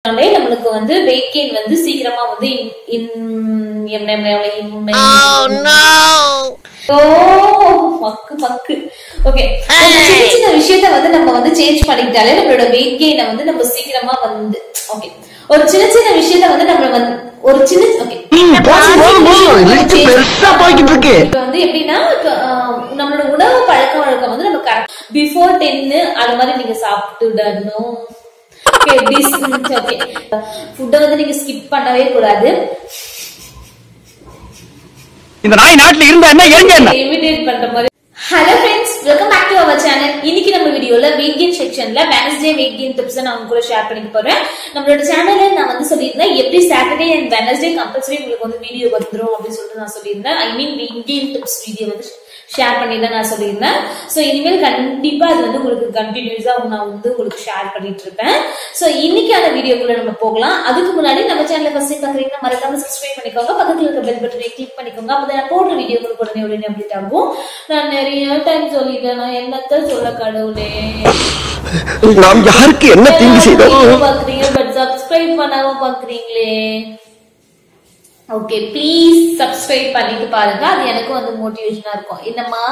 சாப்பிட்டாலே நம்மளுக்கு வந்து வெயிட் கெயின் வந்து சீக்கிரமா வந்து இன்- இன்- என்ன- என்ன- இன்- ஓ மக்கு மக்கு ஓகே சின்ன சின்ன விஷயத்த வந்து நம்ம வந்து சேஞ்ச் பண்ணிக்கிட்டாலே நம்மளோட வெயிட் கெயினை வந்து நம்ம சீக்கிரமா வந்து ஓகே ஒரு சின்ன சின்ன விஷயத்த வந்து நம்ம வந்து ஒரு சின்ன ஓகே போதும் போதும் போதும் லிஸ்ட் பெருசா போய்கிட்டு இருக்கு இப்ப வந்து எப்படின்னா இப்ப, ஆஹ், நம்மளோட உணவு பழக்க வழக்கம் வந்து நம்ம பிஃபோர் டென்னு அது மாதிரி நீங்க சாப்பிட்டுடணும் ஓகே ஓகே ஃபுட்டை வந்து நீங்க ஸ்கிப் பண்ணவே கூடாது இந்த நாய் நாட்டுல இருந்தா என்ன எரிஞ்ச என்ன இமிடேட் பண்ற மாதிரி hello friends welcome back to our channel இன்னைக்கு நம்ம வீடியோல வெயிட் கெயின் செக்ஷன்ல வெனஸ்டே வெயிட் கெயின் டிப்ஸ் நான் உங்க கூட ஷேர் பண்ணிக்க போறேன் நம்மளோட சேனல்ல நான் வந்து சொல்லியிருந்தேன் எப்படி சாட்டர்டே அண்ட் வெனஸ்டே கம்பல்சரி உங்களுக்கு வந்து வீடியோ வந்துரும் அப்படின்னு சொல்லிட்டு நான் சொல்லியிருந்தேன் I mean weight gain tips video வந்து ஷேர் பண்ணி தான் நான் சொல்லியிருந்தேன் ஸோ இனிமேல் கண்டிப்பா அது வந்து உங்களுக்கு கண்டினியூஸா நான் வந்து உங்களுக்கு ஷேர் பண்ணிட்டு இருப்பேன் ஸோ இன்னைக்கான வீடியோக்குள்ள நம்ம போகலாம் அதுக்கு முன்னாடி நம்ம சேனலை ஃபர்ஸ்ட் பாக்குறீங்கன்னா மறக்காம சப்ஸ்கிரைப் பண்ணிக்கோங்க பக்கத்துல இருக்க பெல் பட்டனை கிளிக் பண்ணிக்கோங்க அப்பதான் நான் போடுற வீடியோ உங்களுக்கு உடனே உடனே அப்டேட் ஆகும் நான் நிறைய டைம் சொல்லிட்டேன் நான் என்னத்த சொல்ல கடவுளே நாம் யாருக்கு என்ன தீங்கு செய்தோம் பாக்குறீங்க பட் சப்ஸ்கிரைப் பண்ணாம பாக்குறீங்களே ஓகே ப்ளீஸ் சப்ஸ்கிரைப் பண்ணிட்டு பாருங்க அது எனக்கும் வந்து மோட்டிவேஷனா இருக்கும் என்னம்மா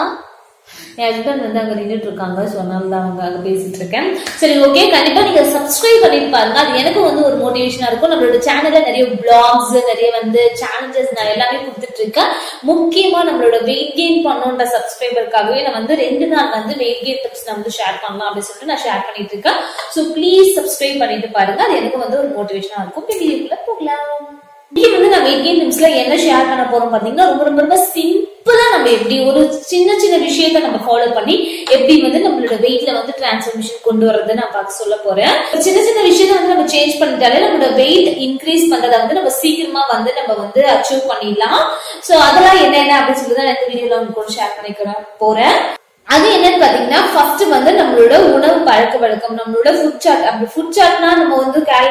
என் ஹஸ்பண்ட் வந்து அங்க நின்றுட்டு இருக்காங்க ஸோ அதனால தான் அவங்க அங்க பேசிட்டு இருக்கேன் சரி ஓகே கண்டிப்பா நீங்க சப்ஸ்கிரைப் பண்ணிட்டு பாருங்க அது எனக்கும் வந்து ஒரு மோட்டிவேஷனா இருக்கும் நம்மளோட சேனல்ல நிறைய பிளாக்ஸ் நிறைய வந்து சேலஞ்சஸ் நான் எல்லாமே கொடுத்துட்டு இருக்கேன் முக்கியமா நம்மளோட வெயிட் கெயின் பண்ணணுன்ற சப்ஸ்கிரைபருக்காகவே நான் வந்து ரெண்டு நாள் வந்து வெயிட் கெயின் டிப்ஸ் நான் வந்து ஷேர் பண்ணலாம் அப்படின்னு சொல்லிட்டு நான் ஷேர் பண்ணிட்டு இருக்கேன் ஸோ ப்ளீஸ் சப்ஸ்கிரைப் பண்ணிட்டு பாருங்க அது எனக்கு வந்து ஒரு மோட்டிவேஷனா இருக்கும் வீடியோக்குள்ள போகலாம் இன்னைக்கு வந்து நான் வெயிட் கெயின் டிப்ஸ்ல என்ன ஷேர் பண்ண போறோம் பாத்தீங்கன்னா ரொம்ப ரொம்ப ரொம்ப சிம்பிளா நம்ம எப்படி ஒரு சின்ன சின்ன விஷயத்த நம்ம ஃபாலோ பண்ணி எப்படி வந்து நம்மளோட வெயிட்ல வந்து டிரான்ஸ்ஃபர்மேஷன் கொண்டு வரதை நான் பார்க்க சொல்ல போறேன் ஒரு சின்ன சின்ன விஷயத்த வந்து நம்ம சேஞ்ச் பண்ணிட்டாலே நம்மளோட வெயிட் இன்க்ரீஸ் பண்றதை வந்து நம்ம சீக்கிரமா வந்து நம்ம வந்து அச்சீவ் பண்ணிடலாம் சோ அதெல்லாம் என்ன என்ன அப்படின்னு சொல்லி தான் இந்த வீடியோல உங்களுக்கு கூட ஷேர் பண்ணிக்கிறேன் போறேன் அது என்னன்னு பாத்தீங்கன்னா ஃபர்ஸ்ட் வந்து நம்மளோட உணவு பழக்க வழக்கம் நம்மளோட ஃபுட் சார்ட் அப்படி ஃபுட் சார்ட்னா நம்ம வந்து கேல்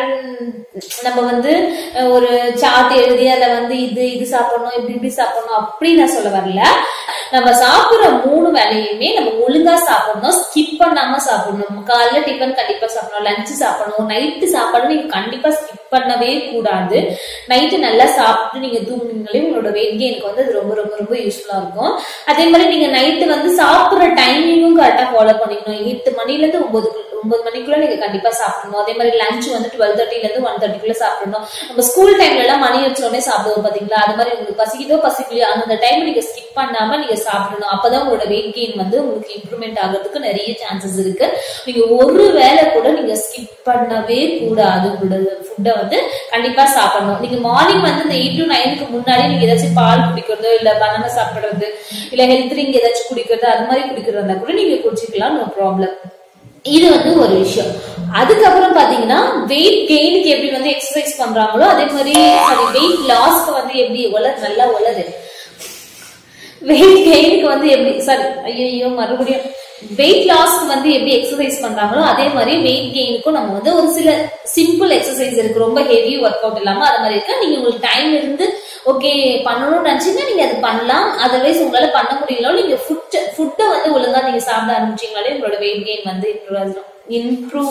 நம்ம வந்து அஹ், ஒரு சார்ட் எழுதி அதை வந்து இது இது சாப்பிடணும் இப்படி இப்படி சாப்பிடணும் அப்படி நான் சொல்ல வரல நம்ம சாப்பிடுற மூணு வேலையுமே நம்ம ஒழுங்கா சாப்பிடணும் ஸ்கிப் பண்ணாம சாப்பிடணும் காலைல டிஃபன் கண்டிப்பா சாப்பிடணும் லஞ்ச் சாப்பிடணும் நைட்டு சாப்பாடு நீங்க கண்டிப்பா ஸ்கிப் பண்ணவே கூடாது நைட்டு நல்லா சாப்பிட்டு நீங்க தூங்குனீங்களே உங்களோட வெயிட் கெயினுக்கு வந்து அது ரொம்ப ரொம்ப ரொம்ப யூஸ்ஃபுல்லா இருக்கும் அதே மாதிரி நீங்க நைட்டு வந்து சாப்பிடுற டைமிங்கும் கரெக்டா ஃபாலோ பண்ணிக்கணும் எட்டு மணில இருந்து ஒன்பது ஒன்பது மணிக்குள்ள நீங்க கண்டிப்பா சாப்பிடணும் அதே மாதிரி லஞ்ச் வந்து டுவெல் தேர்ட்டில இருந்து ஒன் தேர்ட்டிக்குள்ள சாப்பிடணும் நம்ம ஸ்கூல் டைம்ல எல்லாம் மணி வச்ச உடனே சாப்பிடுவோம் பாத்தீங்களா அது மாதிரி உங்களுக்கு பசிக்குதோ பசிக்கலையோ அந்த டைம் நீங்க ஸ்கிப் பண்ணாம நீங்க சாப்பிடணும் அப்பதான் உங்களோட வெயிட் கெயின் வந்து உங்களுக்கு இம்ப்ரூவ்மெண்ட் ஆகிறதுக்கு நிறைய சான்சஸ் இருக்கு நீங்க ஒரு வேளை கூட நீங்க ஸ்கிப் பண்ணவே கூடாது உங்களோட ஃபுட்டை வந்து கண்டிப்பா சாப்பிடணும் நீங்க மார்னிங் வந்து இந்த எயிட் டு நைனுக்கு முன்னாடி நீங்க ஏதாச்சும் பால் குடிக்கிறதோ இல்ல பனானா சாப்பிடுறது இல்ல ஹெல்த் ட்ரிங்க் ஏதாச்சும் குடிக்கிறது அது மாதிரி குடிக்கிறதா கூட நீங்க குடிச்சிக்கலாம் நோ ப்ராப்ளம் இது வந்து ஒரு விஷயம் அதுக்கப்புறம் பாத்தீங்கன்னா வெயிட் கெயினுக்கு எப்படி வந்து எக்ஸசைஸ் பண்றாங்களோ அதே மாதிரி சாரி வெயிட் லாஸ்க்கு வந்து எப்படி வளர் நல்லா வளரு வெயிட் கெயினுக்கு வந்து எப்படி சாரி ஐயோ மறுபடியும் வெயிட் லாஸ்க்கு வந்து எப்படி எக்ஸசைஸ் பண்றாங்களோ அதே மாதிரி வெயிட் கெயினுக்கும் நம்ம வந்து ஒரு சில சிம்பிள் எக்ஸசைஸ் இருக்கு ரொம்ப ஹெவி ஒர்க் அவுட் இல்லாம அது மாதிரி இருக்கு நீங்க உங்களுக்கு டைம் இருந்து ஓகே பண்ணணும்னு நினைச்சீங்கன்னா நீங்க அது பண்ணலாம் அதர்வைஸ் உங்களால பண்ண முடியல நீங்க ஃபுட் ஃபுட்டை வந்து ஒழுங்கா நீங்க சாப்பிட ஆரம்பிச்சீங்கனாலே உங்களோட வெயிட் கெயின் வந்து இம்ப்ரூவ் ஆகிடும் இம்ப்ரூவ்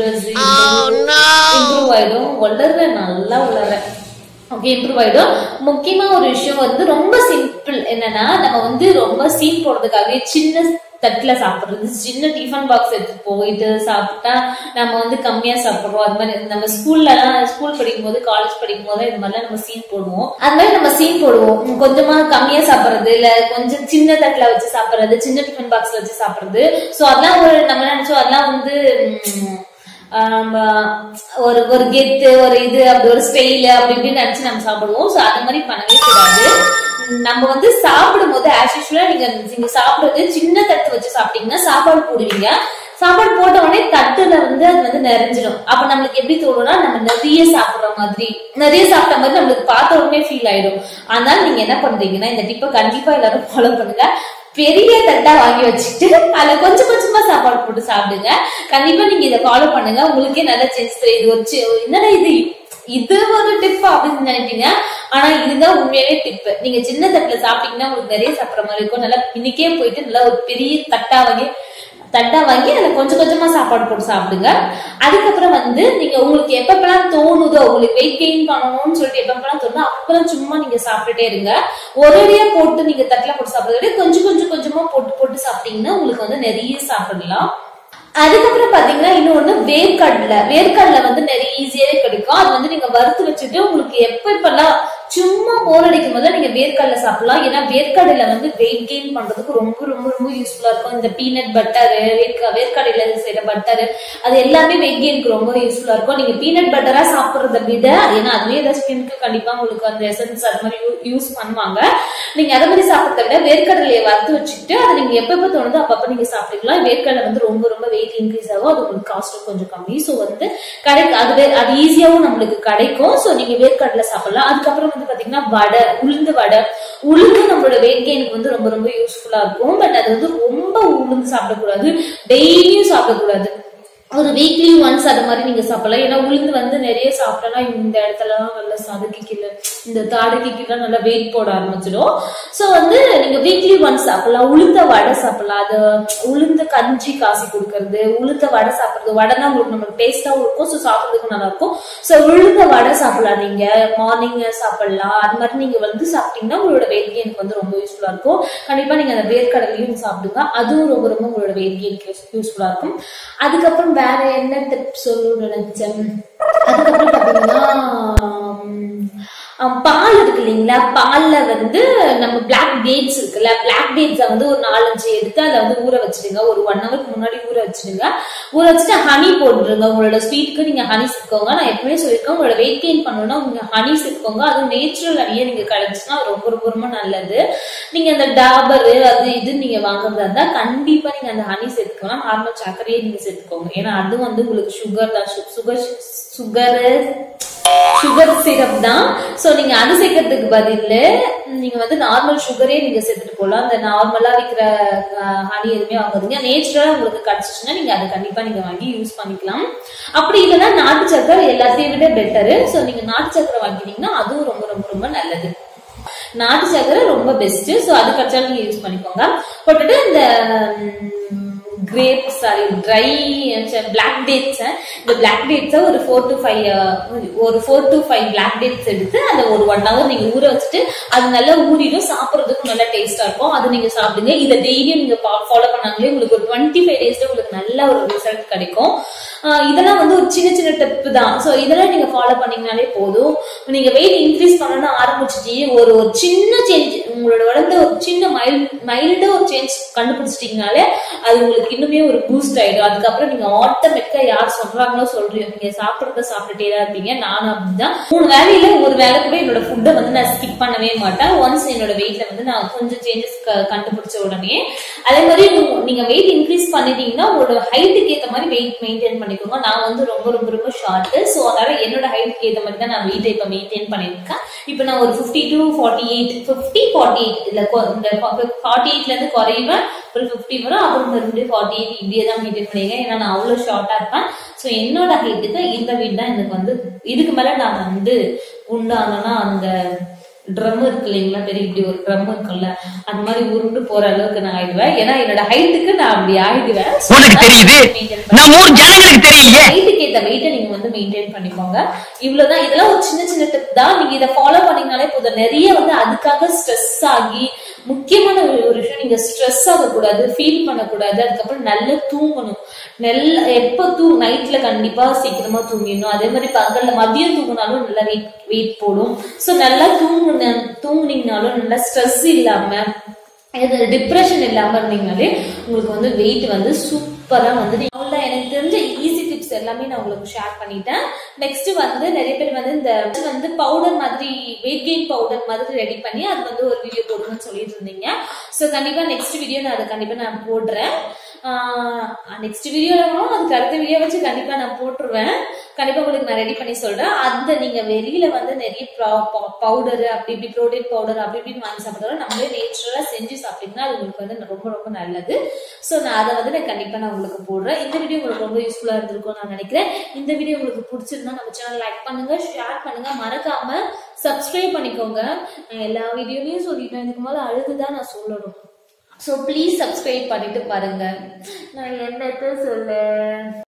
இம்ப்ரூவ் ஆயிடும் வளர்ற நல்லா வளர்றேன் ஓகே இம்ப்ரூவ் ஆயிடும் முக்கியமா ஒரு விஷயம் வந்து ரொம்ப சிம்பிள் என்னன்னா நம்ம வந்து ரொம்ப சீன் போடுறதுக்காகவே சின்ன தட்டுல சாப்பிடுறது சின்ன டிஃபன் பாக்ஸ் எடுத்து போயிட்டு சாப்பிட்டா நம்ம வந்து கம்மியா சாப்பிடுறோம் அது மாதிரி நம்ம ஸ்கூல்ல எல்லாம் ஸ்கூல் படிக்கும் போது காலேஜ் படிக்கும் போது இது மாதிரிலாம் நம்ம சீன் போடுவோம் அது மாதிரி நம்ம சீன் போடுவோம் உம், கொஞ்சமா கம்மியா சாப்பிடுறது இல்ல கொஞ்சம் சின்ன தட்டுல வச்சு சாப்பிடுறது சின்ன டிஃபன் பாக்ஸ்ல வச்சு சாப்பிடுறது சோ அதெல்லாம் ஒரு நம்ம நினைச்சோம் அதெல்லாம் வந்து உம், ஆம், ஒரு ஒரு கெத்து ஒரு இது அப்படி ஒரு ஸ்டைல் அப்படி இப்படின்னு நினைச்சு நம்ம சாப்பிடுவோம் சோ அது மாதிரி பண்ணவே கூடாது உம், நம்ம வந்து சாப்பிடும் போது ஆஸ் யூஸ்வலா நீங்க நீங்க சாப்பிடுறது சின்ன தட்டு வச்சு சாப்பிட்டீங்கன்னா சாப்பாடு போடுவீங்க சாப்பாடு போட்ட உடனே தட்டுல வந்து அது வந்து நிறைஞ்சிடும் அப்ப நம்மளுக்கு எப்படி தோணும்னா நம்ம நிறைய சாப்பிடுற மாதிரி நிறைய சாப்பிட்ட மாதிரி நம்மளுக்கு பார்த்த உடனே ஃபீல் ஆயிடும் அதனால நீங்க என்ன பண்றீங்கன்னா இந்த டிப்பை கண்டிப்பா எல்லாரும் ஃபாலோ பண்ணுங்க பெரிய தட்டா வாங்கி வச்சுட்டு அதுல கொஞ்சம் கொஞ்சமா சாப்பாடு போட்டு சாப்பிடுங்க கண்டிப்பா நீங்க இதை ஃபாலோ பண்ணுங்க உங்களுக்கே நல்ல சேஞ்ச் தெரியும் இது வச்சு என்னடா இது இது ஒரு டிப் அப்படின்னு நினைப்பீங்க ஆனா இதுதான் உண்மையாவே டிப் நீங்க சின்ன தட்டுல சாப்பிட்டீங்கன்னா உங்களுக்கு நிறைய சாப்பிடுற மாதிரி இருக்கும் நல்லா இன்னைக்கே போயிட்டு நல்லா ஒரு பெரிய தட்டா வாங்கி தட்டா வாங்கி அதுல கொஞ்சம் கொஞ்சமா சாப்பாடு போட்டு சாப்பிடுங்க அதுக்கப்புறம் வந்து நீங்க உங்களுக்கு எப்பப்பெல்லாம் தோணும் போதும் உங்களுக்கு வெயிட் கெயின் பண்ணணும்னு சொல்லிட்டு எப்பப்பெல்லாம் தோணும் அப்பெல்லாம் சும்மா நீங்க சாப்பிட்டுட்டே இருங்க ஒரேடியா போட்டு நீங்க தட்டுல போட்டு சாப்பிடுறத விட கொஞ்சம் கொஞ்சம் கொஞ்சமா போட்டு போட்டு சாப்பிட்டீங்கன்னா உங்களுக்கு வந்து நிறைய சாப்பிடலாம் அதுக்கப்புறம் பாத்தீங்கன்னா இன்னொன்னு வேர்க்கடலை வேர்க்கடலை வந்து நிறைய ஈஸியாவே கிடைக்கும் அது வந்து நீங்க வறுத்து வச்சுட்டு உங்களுக்கு எப்ப எப்பெல்லாம் சும்மா போர் அடிக்கும் போது நீங்க வேர்க்கடலை சாப்பிடலாம் ஏன்னா வேர்க்கடலை வந்து வெயிட் கெயின் பண்றதுக்கு ரொம்ப ரொம்ப ரொம்ப யூஸ்ஃபுல்லா இருக்கும் இந்த பீனட் பட்டர் வேர்க்க வேர்க்கடையில செய்யற பட்டர் அது எல்லாமே வெயிட் கெயினுக்கு ரொம்ப யூஸ்ஃபுல்லா இருக்கும் நீங்க பீனட் பட்டரா சாப்பிடுறத விட ஏன்னா அதுவே ஏதாவது ஸ்கின்க்கு கண்டிப்பா உங்களுக்கு அந்த எசன்ஸ் அது மாதிரி யூஸ் பண்ணுவாங்க நீங்க அதை மாதிரி சாப்பிட்றத விட வேர்க்கடலையை வறுத்து வச்சுட்டு அதை நீங்க எப்ப எப்ப தோணுதோ அப்பப்ப நீங்க சாப்பிட்டுக்கலாம் வேர்க்கடலை வந்து ரொம்ப ரொம்ப வெயிட் இன்க்ரீஸ் ஆகும் அது உங்களுக்கு காஸ்ட்டும் கொஞ்சம் கம்மி ஸோ வந்து கிடைக்கும் அது வே- அது ஈஸியாவும் நம்மளுக்கு கிடைக்கும் ஸோ நீங்க வேர்க்கடலை சாப்பிடலாம் அதுக்கப்புறம் வந்து பாத்தீங்கன்னா வடை உளுந்து வடை உளுந்து நம்மளோட வெயிட் கெயினுக்கு வந்து ரொம்ப ரொம்ப யூஸ்ஃபுல்லா இருக்கும் பட் அது வந்து ரொம்ப உளுந்து சாப்பிடக்கூடாது டெய்லியும் சாப்பிடக்கூடாது ஒரு வீக்லி ஒன்ஸ் அது மாதிரி நீங்க சாப்பிடலாம் ஏன்னா உளுந்து வந்து நிறைய சாப்பிட்டோம்னா இந்த இடத்துலலாம் நல்லா சதுக்கி கீழே இந்த தாடைக்கு கீழே நல்லா வெயிட் போட ஆரம்பிச்சிடும் ஸோ வந்து நீங்க வீக்லி ஒன்ஸ் சாப்பிடலாம் உளுந்த வடை சாப்பிடலாம் அது உளுந்த கஞ்சி காசி கொடுக்கறது உளுந்த வடை சாப்பிடுறது வடைனா உங்களுக்கு நம்மளுக்கு டேஸ்டாவும் இருக்கும் ஸோ சாப்பிடுறதுக்கும் நல்லா இருக்கும் ஸோ உளுந்த வடை சாப்பிடலாம் நீங்க மார்னிங் சாப்பிடலாம் அது மாதிரி நீங்க வந்து சாப்பிட்டீங்கன்னா உங்களோட வெயிட் கெயினுக்கு வந்து ரொம்ப யூஸ்ஃபுல்லா இருக்கும் கண்டிப்பா நீங்க அந்த வேர்க்கடலையும் சாப்பிடுங்க அதுவும் ரொம்ப ரொம்ப உங்களோட வெயிட் கெயினுக்கு யூஸ்ஃபுல்லா இருக்கும் அதுக்கப்புறம் வேற என்ன டிப் சொல்லணும்னு நினைச்சேன் அதுக்கப்புறம் பாத்தீங்கன்னா உம், ஆஹ் பால் இருக்கு இல்லைங்களா பால்ல வந்து நம்ம பிளாக் டேட்ஸ் இருக்குல்ல பிளாக் டேட்ஸை வந்து ஒரு நாலஞ்சு எடுத்து அதை வந்து ஊற வச்சிடுங்க ஒரு ஒன் ஹவருக்கு முன்னாடி ஊற வச்சிடுங்க ஊற வச்சுட்டு ஹனி போட்டுருங்க உங்களோட ஸ்வீட்டுக்கு நீங்க ஹனி சேர்த்துக்கோங்க நான் எப்பவுமே சொல்லியிருக்கேன் உங்களோட வெயிட் கெயின் பண்ணணும்னா நீங்க ஹனி சேர்த்துக்கோங்க அதுவும் நேச்சுரல் ஹனியே நீங்க கிடைச்சுன்னா அது ரொம்ப ரொம்ப ரொம்ப நல்லது நீங்க அந்த டாபர் அது இது நீங்க வாங்குறதா இருந்தா கண்டிப்பா நீங்க அந்த ஹனி சேர்த்துக்கோங்க நார்மல் சர்க்கரையே நீங்க சேர்த்துக்கோங்க ஏன்னா அது வந்து உங்களுக்கு சுகர் தான் சுகர் சுகர் சுகர் சிரப் தான் சோ நீங்க அது சேர்க்கறதுக்கு பதில் நீங்க வந்து நார்மல் சுகரே நீங்க சேர்த்துட்டு போகலாம் அந்த நார்மலா விற்கிற ஹனி எதுவுமே வாங்குறீங்க நேச்சுரலா உங்களுக்கு கிடைச்சிச்சுன்னா நீங்க அதை கண்டிப்பா நீங்க வாங்கி யூஸ் பண்ணிக்கலாம் அப்படி இல்லைன்னா நாட்டு சக்கரை எல்லாத்தையும் விட பெட்டரு சோ நீங்க நாட்டு சக்கரை வாங்கினீங்கன்னா அதுவும் ரொம்ப ரொம்ப ரொம்ப நல்லது நாட்டு சக்கரை ரொம்ப பெஸ்ட் ஸோ அது கிடைச்சாலும் நீங்க யூஸ் பண்ணிக்கோங்க போட்டுட்டு இந்த grape sorry dry black dates இந்த பிளாக் டேட்ஸை ஒரு ஃபோர் டு ஃபைவ் ஒரு four to five black dates எடுத்து அதை ஒரு ஒன் ஹவர் நீங்க ஊற வச்சுட்டு அது நல்லா ஊறிடும் சாப்பிட்றதுக்கும் நல்லா டேஸ்டா இருக்கும் அது நீங்க சாப்பிடுங்க இதை டெய்லியும் நீங்க ஃபாலோ பண்ணாங்களே உங்களுக்கு ஒரு டுவெண்ட்டி ஃபைவ் டேஸ்ல உங்களுக்கு நல்ல ஒரு ரிசல்ட் கிடைக்கும் ஆஹ் இதெல்லாம் வந்து ஒரு சின்ன சின்ன டிப் தான் ஸோ இதெல்லாம் நீங்க ஃபாலோ பண்ணீங்கனாலே போதும் நீங்க வெயிட் இன்க்ரீஸ் பண்ணணும்னு ஆரம்பிச்சிட்டு ஒரு ஒரு சின்ன சேஞ்ச் உங்களோட உடம்புல ஒரு சின்ன மைல்டு மைல்டா ஒரு சேஞ்ச் கண்டுபிடிச்சிட்டீங்கனாலே அது உங்களுக்கு இன்னுமே ஒரு பூஸ்ட் ஆயிடும் அதுக்கப்புறம் நீங்க ஆட்டோமேட்டிக்கா யார் சொல்றாங்களோ சொல்றீங்க நீங்க சாப்பிடுறத சாப்பிட்டுட்டே தான் இருப்பீங்க நானும் அப்படிதான் மூணு வேலையில ஒரு வேலை கூட என்னோட ஃபுட்டை வந்து நான் ஸ்கிப் பண்ணவே மாட்டேன் ஒன்ஸ் என்னோட வெயிட்ல வந்து நான் கொஞ்சம் சேஞ்சஸ் கண்டுபிடிச்ச உடனே அதே மாதிரி நீங்க- நீங்க வெயிட் இன்க்ரீஸ் பண்ணிட்டீங்கன்னா உங்களோட ஹைட்டுக்கு ஏத்த மாதிரி வெயிட் மெயின்டைன் பண்ணிக்கோங்க நான் வந்து ரொம்ப ரொம்ப ரொம்ப ஷார்ட் ஸோ அதனால என்னோட ஹைட்டுக்கு ஏத்த மாதிரி தான் நான் வெயிட்டை இப்ப மெயின்டைன் பண்ணிருக்கேன் இப்போ நான் ஒரு fifty to forty eight fifty forty eight இல்ல கொ- இந்த ஃபார்ட்டி எயிட்ல இருந்து குறையுவேன் ஒரு ஃபிஃப்டி வரும் அப்புறம் மறுபடியும் ஃபார்ட்டி எயிட் இப்படியே தான் மெயின்டைன் பண்ணிருக்கேன் ஏன்னா நான் அவ்வளவு ஷார்ட்டா இருப்பேன் ஸோ என்னோட ஹைட்டுக்கு இந்த வெயிட் தான் எனக்கு வந்து இதுக்கு மேல நான் வந்து உண்டானா அந்த ட்ரம் இருக்கு இல்லைங்களா பெரிய இப்படி ஒரு ட்ரம் இருக்குல்ல அந்த மாதிரி உருண்டு போற அளவுக்கு நான் ஆயிடுவேன் ஏன்னா என்னோட ஹைட்டுக்கு நான் அப்படி ஆயிடுவேன் So, உனக்கு அதான் தெரியுது maintain பண்ணி- நம்ம ஊர் ஜனங்களுக்கு தெரியலையே ஹைட்டுக்கு ஏத்த வெயிட்டை நீங்க வந்து மெயின்டைன் பண்ணிக்கோங்க இவ்வளவுதான் இதெல்லாம் ஒரு சின்ன சின்ன டிப் தான் நீங்க இதை ஃபாலோ பண்ணீங்கனாலே போதும் நிறைய வந்து அதுக்காக ஸ்ட்ரெஸ் ஆகி முக்கியமான ஒரு ஒரு விஷயம் நீங்க ஸ்ட்ரெஸ் ஆகக்கூடாது ஃபீல் பண்ணக்கூடாது அதுக்கப்புறம் நல்லா தூங்கணும் நல்ல எப்ப தூ நைட்ல கண்டிப்பா சீக்கிரமா தூங்கிடணும் அதே மாதிரி பகல்ல மதியம் தூங்கினாலும் நல்லா வெயிட் வெயிட் போடும் ஸோ நல்லா தூங்குன தூங்குனீங்கனாலும் நல்லா ஸ்ட்ரெஸ் இல்லாம இது டிப்ரெஷன் இல்லாம இருந்தீங்கனாலே உங்களுக்கு வந்து வெயிட் வந்து சூப்பரா வந்து நீங்க- அவ்வளவுதான் எனக்கு தெரிஞ்ச ஈஸி டிப்ஸ் எல்லாமே நான் உங்களுக்கு ஷேர் பண்ணிட்டேன் நெக்ஸ்ட் வந்து நிறைய பேர் வந்து இந்த வந்து பவுடர் மாதிரி வெயிட் கெயின் பவுடர் மாதிரி ரெடி பண்ணி அது வந்து ஒரு வீடியோ போடுங்கன்னு சொல்லிட்டு இருந்தீங்க ஸோ கண்டிப்பா நெக்ஸ்ட் வீடியோ நான் அதை கண்டிப்பா நான் போடுறேன் நெக்ஸ்ட் வீடியோவும் அதுக்கு அடுத்த வீடியோ வச்சு கண்டிப்பா நான் போட்டுருவேன் கண்டிப்பா உங்களுக்கு நான் ரெடி பண்ணி சொல்றேன் அந்த நீங்க வெளியில வந்து நிறைய பவுடர் அப்படி இப்படி ப்ரோட்டீன் பவுடர் அப்படி இப்படின்னு வாங்கி சாப்பிட்றோம் நம்மளே நேச்சுரலா செஞ்சு சாப்பிட்டீங்கன்னா அது உங்களுக்கு வந்து ரொம்ப ரொம்ப நல்லது ஸோ நான் அதை வந்து நான் கண்டிப்பா நான் உங்களுக்கு போடுறேன் இந்த வீடியோ உங்களுக்கு ரொம்ப யூஸ்ஃபுல்லா இருந்திருக்கும் நான் நினைக்கிறேன் இந்த வீடியோ உங்களுக்கு பிடிச்சிருந்தா நம்ம சேனல் லைக் பண்ணுங்க ஷேர் பண்ணுங்க மறக்காம சப்ஸ்கிரைப் பண்ணிக்கோங்க நான் எல்லா வீடியோலையும் சொல்லிட்டேன் இதுக்கு மேல அழுதுதான் நான் சொல்லணும் ஸோ ப்ளீஸ் சப்ஸ்கிரைப் பண்ணிட்டு பாருங்க நான் என்னத்த சொல்ல